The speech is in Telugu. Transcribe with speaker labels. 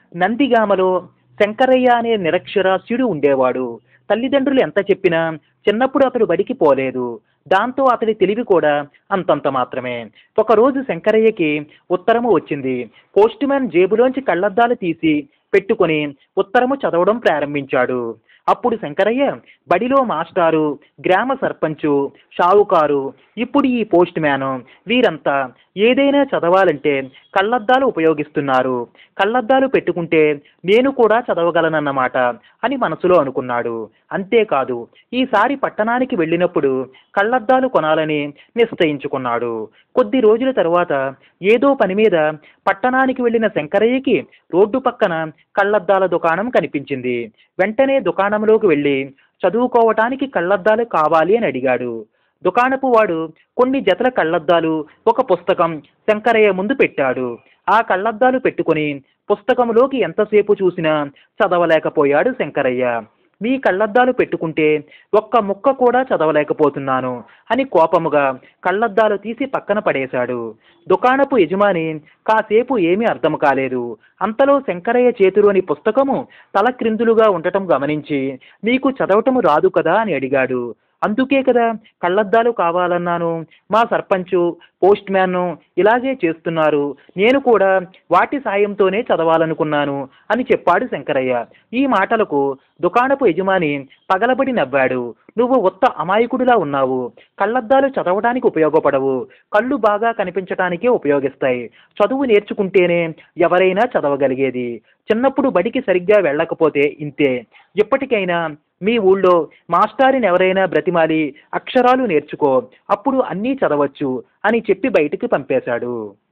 Speaker 1: నందిగామలో శంకరయ్య అనే నిరక్షరాస్యుడు ఉండేవాడు తల్లిదండ్రులు ఎంత చెప్పినా చిన్నప్పుడు అతడు బడికి పోలేదు దాంతో అతడి తెలివి కూడా అంతంత మాత్రమే ఒకరోజు శంకరయ్యకి ఉత్తరము వచ్చింది పోస్ట్ మ్యాన్ జేబులోంచి కళ్ళద్దాలు తీసి పెట్టుకొని ఉత్తరము చదవడం ప్రారంభించాడు అప్పుడు శంకరయ్య బడిలో మాస్టారు గ్రామ సర్పంచు షావుకారు ఇప్పుడు ఈ పోస్ట్ మ్యాను వీరంతా ఏదైనా చదవాలంటే కళ్ళద్దాలు ఉపయోగిస్తున్నారు కళ్ళద్దాలు పెట్టుకుంటే నేను కూడా చదవగలనన్నమాట అని మనసులో అనుకున్నాడు అంతేకాదు ఈసారి పట్టణానికి వెళ్ళినప్పుడు కళ్ళద్దాలు కొనాలని నిశ్చయించుకున్నాడు కొద్ది రోజుల తరువాత ఏదో పని మీద పట్టణానికి వెళ్ళిన శంకరయ్యకి రోడ్డు పక్కన కళ్ళద్దాల దుకాణం కనిపించింది వెంటనే దుకాణంలోకి వెళ్ళి చదువుకోవటానికి కళ్ళద్దాలు కావాలి అని అడిగాడు దుకాణపు వాడు కొన్ని జతల కళ్ళద్దాలు ఒక పుస్తకం శంకరయ్య ముందు పెట్టాడు ఆ కళ్ళద్దాలు పెట్టుకొని పుస్తకంలోకి ఎంతసేపు చూసినా చదవలేకపోయాడు శంకరయ్య మీ కళ్ళద్దాలు పెట్టుకుంటే ఒక్క ముక్క కూడా చదవలేకపోతున్నాను అని కోపముగా కళ్ళద్దాలు తీసి పక్కన పడేశాడు దుకాణపు యజమాని కాసేపు ఏమీ అర్థం కాలేదు అంతలో శంకరయ్య చేతిలోని పుస్తకము తలక్రిందులుగా ఉండటం గమనించి నీకు చదవటము రాదు కదా అని అడిగాడు అందుకే కదా కళ్ళద్దాలు కావాలన్నాను మా సర్పంచు పోస్ట్ మ్యాన్ ఇలాగే చేస్తున్నారు నేను కూడా వాటి సాయంతోనే చదవాలనుకున్నాను అని చెప్పాడు శంకరయ్య ఈ మాటలకు దుకాణపు యజమాని పగలబడి నవ్వాడు నువ్వు ఉత్త అమాయకుడిలా ఉన్నావు కళ్ళద్దాలు చదవడానికి ఉపయోగపడవు కళ్ళు బాగా కనిపించటానికే ఉపయోగిస్తాయి చదువు నేర్చుకుంటేనే ఎవరైనా చదవగలిగేది చిన్నప్పుడు బడికి సరిగ్గా వెళ్ళకపోతే ఇంతే ఇప్పటికైనా మీ ఊళ్ళో మాస్టారిని ఎవరైనా బ్రతిమాలి అక్షరాలు నేర్చుకో అప్పుడు అన్నీ చదవచ్చు అని చెప్పి బయటికి పంపేశాడు